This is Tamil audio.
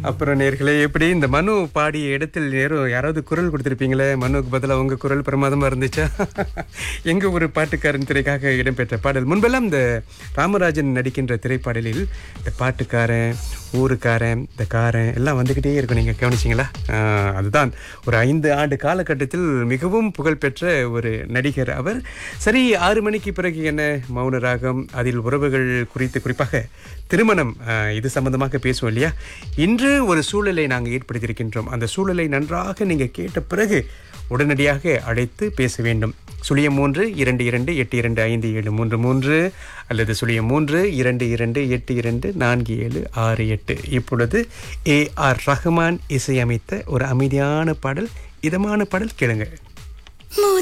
அப்புறம் நேர்களே எப்படி இந்த மனு பாடிய இடத்தில் நேரம் யாராவது குரல் கொடுத்திருப்பீங்களே மனுவுக்கு பதிலாக உங்க குரல் பிரமாதமா இருந்துச்சா எங்க ஒரு பாட்டுக்காரன் திரைக்காக இடம்பெற்ற பாடல் முன்பெல்லாம் இந்த ராமராஜன் நடிக்கின்ற திரைப்பாடலில் இந்த பாட்டுக்காரன் ஊருக்காரன் இந்த காரன் எல்லாம் வந்துக்கிட்டே இருக்கும் நீங்கள் கவனிச்சிங்களா ஆஹ், அதுதான் ஒரு ஐந்து ஆண்டு காலகட்டத்தில் மிகவும் புகழ்பெற்ற ஒரு நடிகர் அவர் சரி ஆறு மணிக்கு பிறகு என்ன மௌன ராகம் அதில் உறவுகள் குறித்து குறிப்பாக திருமணம் ஆஹ், இது சம்பந்தமாக பேசுவோம் இல்லையா இன்று ஒரு சூழலை நாங்கள் ஏற்படுத்தியிருக்கின்றோம் அந்த சூழலை நன்றாக நீங்கள் கேட்ட பிறகு உடனடியாக அழைத்து பேச வேண்டும் சுழியம் மூன்று இரண்டு இரண்டு எட்டு இரண்டு ஐந்து ஏழு மூன்று மூன்று அல்லது சுழியம் மூன்று இரண்டு இரண்டு எட்டு இரண்டு நான்கு ஏழு ஆறு எட்டு இப்பொழுது ஏ ஆர் ரஹ்மான் இசையமைத்த ஒரு அமைதியான பாடல் இதமான பாடல் கேளுங்க